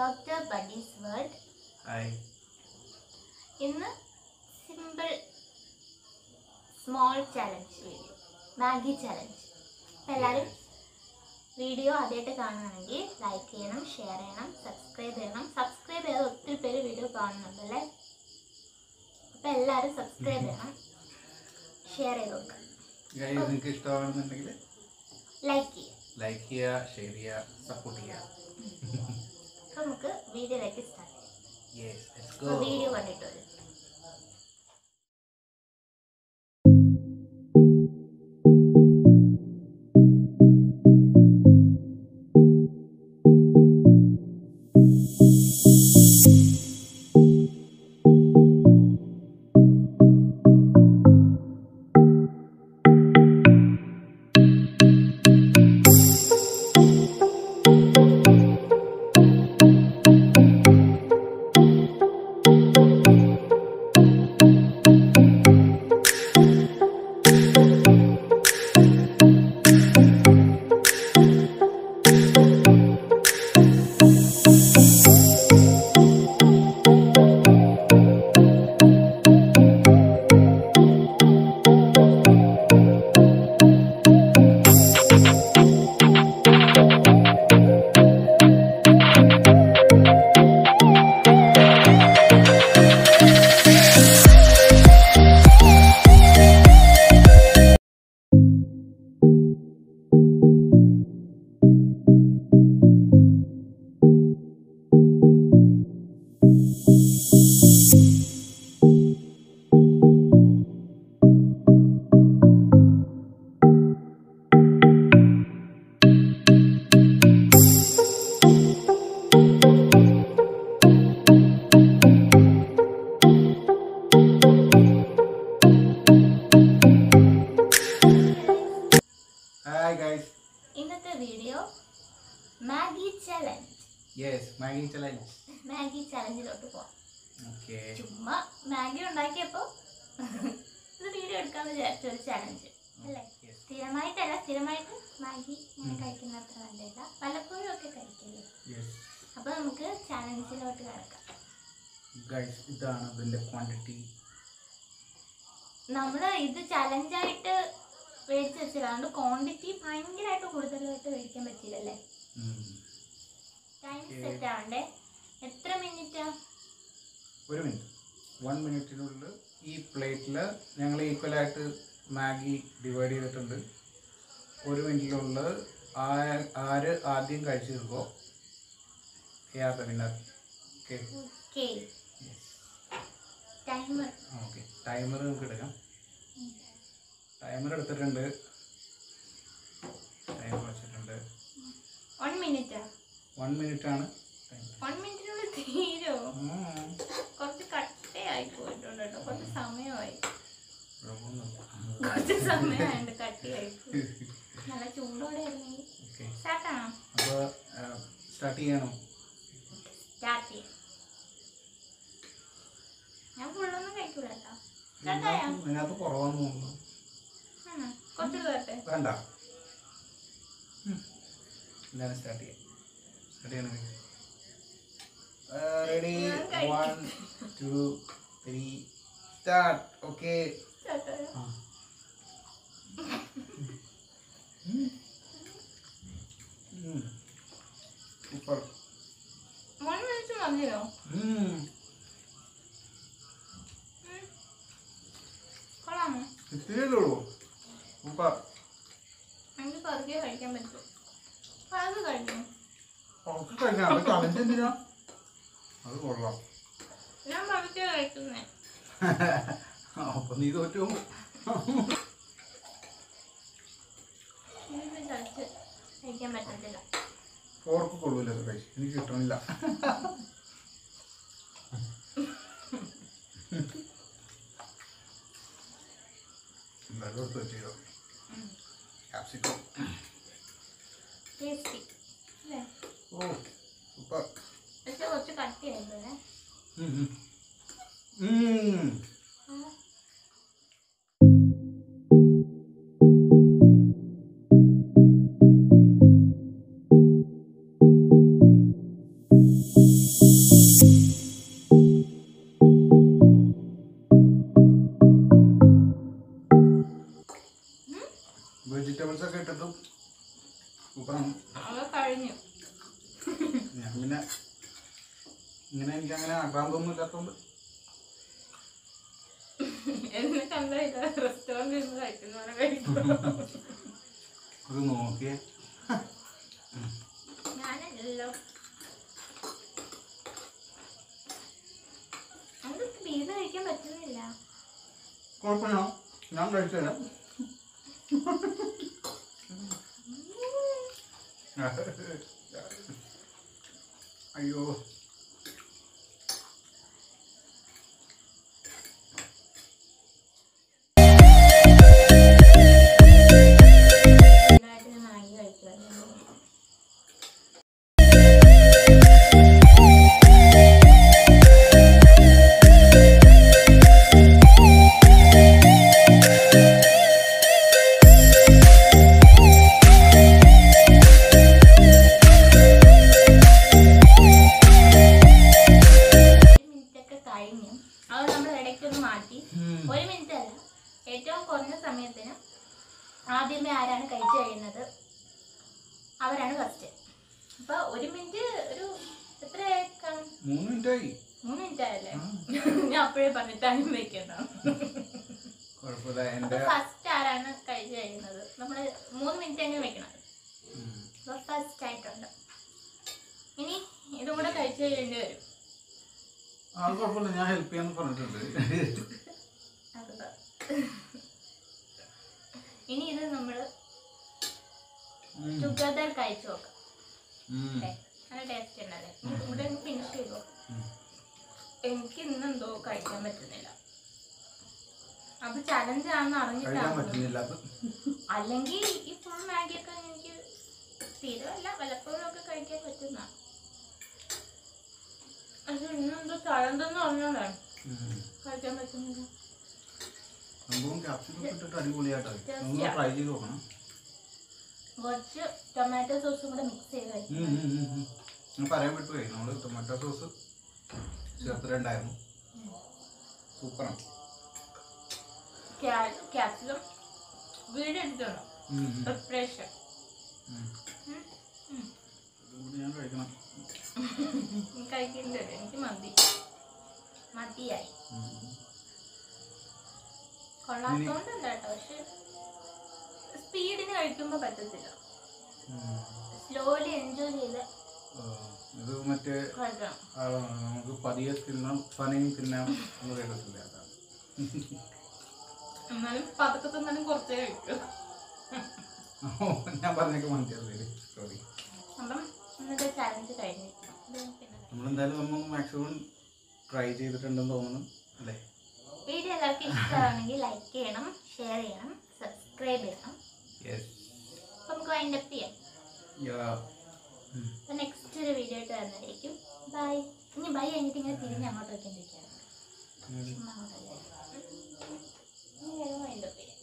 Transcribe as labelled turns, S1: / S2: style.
S1: Doctor buddies world
S2: hi
S1: ഇന്ന് simple small challenge video Maggi challenge അപ്പം എല്ലാവരും video ആദ്യമായിട്ട് കാണുകയാണെങ്കിൽ ലൈക്ക് ചെയ്യണം ഷെയർ ചെയ്യണം സബ്സ്ക്രൈബ് ചെയ്യണം സബ്സ്ക്രൈബ് ചെയ്ത് ഒത്തിരി പേര് വീഡിയോ കാണുന്നുണ്ടല്ലേ അപ്പം എല്ലാവരും സബ്സ്ക്രൈബ് ചെയ്യണം ഷെയർ ചെയ്ത് നോക്കുക
S2: ഗൈസ് നിങ്ങൾക്ക് ഇഷ്ടമാണെന്നുണ്ടെങ്കിൽ
S1: ലൈക്ക് ചെയ്യുക
S2: ലൈക്ക് ചെയ്യുക ഷെയർ ചെയ്യുക സപ്പോർട്ട് ചെയ്യുക
S1: അപ്പം നമുക്ക് വീഡിയോയിലേക്ക് സ്റ്റാർട്ട് ചെയ്യാം
S2: യെസ് ലെറ്റ്സ്
S1: അപ്പോൾ
S2: ഗോ
S1: വീഡിയോ കണ്ടിട്ട് വരും
S2: ഹായ് ഗൈസ്
S1: ഇന്നത്തെ video Maggi challenge
S2: yes Maggi challenge
S1: Maggi ചലഞ്ചിലോട്ട് പോവാം
S2: ഓക്കെ
S1: ചുമ്മാ മാഗി ഉണ്ടാക്കിയപ്പോൾ ഇത് വീഡിയോ എടുക്കാന്ന് വിചാരിച്ച ഒരു ചലഞ്ച് അല്ലേ സ്ഥിരമായിട്ടല്ല സ്ഥിരമായിട്ട് മാഗി ഇങ്ങനെ കഴിക്കുന്ന അത്ര നല്ലതല്ല പലപ്പോഴും ഒക്കെ കഴിക്കില്ലേ
S2: യെസ്
S1: അപ്പോൾ നമുക്ക് ചലഞ്ചിലോട്ട് കിടക്കാം
S2: ഗൈസ് ഇതാണ് ഇതിൻ്റെ ക്വാണ്ടിറ്റി
S1: നമ്മൾ ഇത് ചലഞ്ചായിട്ട് മേടിച്ച് വെച്ചില്ല അതുകൊണ്ട് ക്വാണ്ടിറ്റി ഭയങ്കരമായിട്ട് കൂടുതലായിട്ട് മേടിക്കാൻ പറ്റില്ലല്ലേ ടൈം
S2: Okay.
S1: സെറ്റ് ആവണ്ടേ എത്ര മിനിറ്റാ
S2: ഒരു മിനിറ്റ് വൺ മിനിറ്റിനുള്ളിൽ ഈ പ്ലേറ്റിൽ ഞങ്ങൾ ഈക്വലായിട്ട് മാഗി ഡിവൈഡ് ചെയ്തിട്ടുണ്ട് ഒരു മിനിറ്റിനുള്ളിൽ ആ- ആര് ആദ്യം കഴിച്ചു തീർക്കോ യാർ winner okay
S1: okay timer
S2: okay timer നമുക്ക് എടുക്കാം ടൈമർ എടുത്തിട്ടുണ്ട് ടൈമർ വെച്ചിട്ടുണ്ട്
S1: വൺ മിനിറ്റാ
S2: വൺ മിനിറ്റ് ആണ് ടൈം
S1: വൺ മിനിറ്റിനുള്ളിൽ തീരോ കുറച്ച് കട്ടയായി പോയിട്ടുണ്ട് കേട്ടോ കുറച്ച് സമയമായി കുറച്ച് സമയമായിട്ട് കട്ടിയായി പോയി. നല്ല ചൂടോടെ ആയിരുന്നെങ്കിൽ
S2: ഓക്കെ
S1: സ്റ്റാർട്ടാണോ
S2: അപ്പോൾ സ്റ്റാർട്ട് ചെയ്യണം
S1: സ്റ്റാർട്ട് ചെയ്യാം ഞാൻ ഫുള്ളൊന്നും കഴിക്കൂല കേട്ടോ സ്റ്റാർട്ടായോ
S2: ഇതിനകത്ത് കുറവാന്ന് തോന്നുന്നു
S1: ആണോ കുറച്ചുകൂടി വരട്ടെ
S2: വേണ്ട എന്താണ് സ്റ്റാർട്ട് ചെയ്യാം സ്റ്റാർട്ട് ചെയ്യണം റെഡി
S1: ഞാൻ കഴിക്കും.
S2: One two three start okay
S1: സ്റ്റാർട്ടായോ
S2: സൂപ്പർ
S1: വൺ മിനിറ്റ് മതിയോ കൊള്ളാമോ
S2: ഇത്രയേ ഉള്ളൂ സൂപ്പർ
S1: എനിക്ക് പതുക്കെ കഴിക്കാൻ പറ്റും അത് കഴിക്കും
S2: കുറച്ച് കഴിക്കാം അത് കളഞ്ഞ എന്തിനാ അത് കൊള്ളാം
S1: ഞാൻ പതുക്കെ കഴിക്കുന്നേ
S2: അപ്പൊ നീ തോറ്റു
S1: എനിക്ക് ചതച്ച് കഴിക്കാൻ പറ്റത്തില്ല
S2: ഫോർക്ക് കൊള്ളൂല അത് കഴിച്ച് എനിക്ക് കിട്ടണില്ല എന്തായാലും എടുത്ത് വെച്ചോ ക്യാപ്സിക്കം
S1: ടേസ്റ്റി അല്ലേ
S2: ഓ സൂപ്പർ
S1: പക്ഷെ കുറച്ച് കട്ടിയായില്ലേ
S2: ഉം, ഉം. ഉം. വെജിറ്റബിൾസ് ഒക്കെ ഇട്ടിട്ടും സൂപ്പറാണ്
S1: അത് കഴിഞ്ഞു
S2: ഞാൻ പിന്നെ ഇങ്ങനെ എനിക്ക് അങ്ങനെ ആക്രാന്തൊന്നും ഇല്ലാത്തതുകൊണ്ട്
S1: എന്നെ കണ്ടില്ല റെസ്റ്റോറൻറ്റിൽ നിന്ന് കഴിക്കുന്ന പോലെ കഴിക്കും
S2: ഇത് നോക്കിയേ
S1: ഞാനല്ലോ നമുക്ക് ബീഫ് കഴിക്കാൻ പറ്റുന്നില്ല
S2: കുഴപ്പമില്ല ഞാൻ കഴിച്ചു തരാം അയ്യോ
S1: നന്നായിട്ട് ഞാൻ മാഗി കഴിക്കുമായിരുന്നു ഒരു മിനിറ്റ് ഒക്കെ കഴിഞ്ഞു അത് നമ്മൾ ഇടയ്ക്കൊന്ന് മാറ്റി
S2: ഉം.
S1: ഒരു മിനിറ്റ് അല്ല ഏറ്റവും കുറഞ്ഞ സമയത്തിന് ആദ്യമേ ആരാണ് കഴിച്ചു കഴിയുന്നത് അവരാണ് ഫസ്റ്റ് അപ്പൊ ഒരു മിനിറ്റ് ഒരു എത്ര കാണും
S2: മൂന്ന് മിനിറ്റായി
S1: മൂന്ന് മിനിറ്റ് ആയല്ലേ
S2: ആ.
S1: ഞാൻ അപ്പോഴേ പറഞ്ഞു ടൈം വെക്കണ്ട
S2: കുഴപ്പമില്ല എൻ്റെ
S1: ഫസ്റ്റ് ആരാണ് കഴിച്ചു കഴിയുന്നത് നമ്മൾ മൂന്ന് മിനിറ്റ് എങ്ങനെ വെക്കണം
S2: ഉം.
S1: ഫസ്റ്റ് ആയിട്ടുണ്ട് ഇനി ഇതും കൂടെ കഴിച്ചു കഴിയേണ്ടി വരും
S2: അത് കുഴപ്പമില്ല ഞാൻ ഹെൽപ്പ് ചെയ്യാന്ന് പറഞ്ഞിട്ടുണ്ട്
S1: അത് ഇനി ഇത് നമ്മൾ
S2: ഉം.
S1: ടുഗദർ കഴിച്ചു നോക്കാം
S2: ഉം.
S1: അല്ലേ നല്ല ടേസ്റ്റ് ഉണ്ടല്ലേ ഇനി ഇതും കൂടെ ഫിനിഷ് ചെയ്തോ
S2: ഉം.
S1: എനിക്ക് ഇന്നെന്തോ കഴിക്കാൻ പറ്റുന്നില്ല അത് ചലഞ്ച് ആണെന്ന്
S2: കഴിക്കാൻ
S1: അറിഞ്ഞിട്ടാണ്
S2: പറ്റുന്നില്ല അത്
S1: അല്ലെങ്കിൽ ഈ ഫുൾ മാഗിയൊക്കെ എനിക്ക് സ്ഥിരമല്ല വല്ലപ്പോഴും ഒക്കെ കഴിക്കാൻ പറ്റുന്ന പക്ഷെ ഇന്നെന്തോ ചലഞ്ചെന്ന് പറഞ്ഞോളെ
S2: ഉം.
S1: കഴിക്കാൻ പറ്റുന്നില്ല
S2: സംഭവം ക്യാപ്സിക്കം ഇട്ടിട്ട് അടിപൊളിയായിട്ടാണ് ഒന്ന് ട്രൈ ചെയ്ത് നോക്കണം
S1: കുറച്ച് ടൊമാറ്റോ സോസും കൂടെ മിക്സ് ചെയ്ത് കഴിക്കും
S2: ഉം, ഉം, ഉം, ഉം. ഞാൻ പറയാൻ വിട്ടുപോയി നമ്മൾ ടൊമാറ്റോ സോസ് ചേർത്തിട്ടുണ്ടായിരുന്നു സൂപ്പറാണ്
S1: ക്യാപ്സിലും വീട് എടുത്തോളൂ
S2: ഉം, ഉം,
S1: പ്രിപ്പറേഷൻ
S2: ഉം. ഇതും കൂടി ഞാൻ കഴിക്കണം
S1: കഴിക്കുന്നുണ്ട് എനിക്ക് മതി മതിയായി
S2: ഉം, ഉം.
S1: കൊള്ളാത്തോണ്ടല്ല കേട്ടോ പക്ഷെ സ്പീഡിന് കഴിക്കുമ്പോൾ പറ്റത്തില്ല
S2: ഉം.
S1: സ്ലോലി എൻജോയ് ചെയ്ത്
S2: ആ, ഇത് മറ്റേ
S1: കഴിക്കണം
S2: ആ, നമുക്ക് പതിയെ തിന്നാം പനയും തിന്നാം എന്ന് കേട്ടിട്ടില്ല അതാണ്
S1: എന്നാലും പതുക്കെ തിന്നാലും കുറച്ചേ കഴിക്കൂ
S2: ഓ, ഞാൻ പറഞ്ഞേക്ക് മനസ്സിലായി സോറി
S1: അപ്പം ഇന്നത്തെ ചലഞ്ച് കഴിഞ്ഞിരിക്കണം ഇത് പിന്നെ
S2: നമ്മളെന്തായാലും നമ്മൾ മാക്സിമം ട്രൈ ചെയ്തിട്ടുണ്ടെന്ന് തോന്നുന്നു അല്ലേ
S1: വീഡിയോ എല്ലാവർക്കും ഇഷ്ടമാണെങ്കിൽ ലൈക്ക് ചെയ്യണം ഷെയർ ചെയ്യണം സബ്സ്ക്രൈബ് ചെയ്യണം
S2: യെസ്
S1: അപ്പം നമുക്ക് വൈൻഡ് അപ്പ് ചെയ്യാം അപ്പം നെക്സ്റ്റ് ഒരു വീഡിയോ ആയിട്ട് വരുന്നതായിരിക്കും ബൈ ഇനി ബൈ കഴിഞ്ഞിട്ട് ഇങ്ങനെ തിരിഞ്ഞ് അങ്ങോട്ട് വെക്കാൻ ഇരിക്കുകയാണ് ചുമ്മാ അങ്ങോട്ട് ഇനി വേഗം വൈൻഡ് അപ്പ് ചെയ്യാം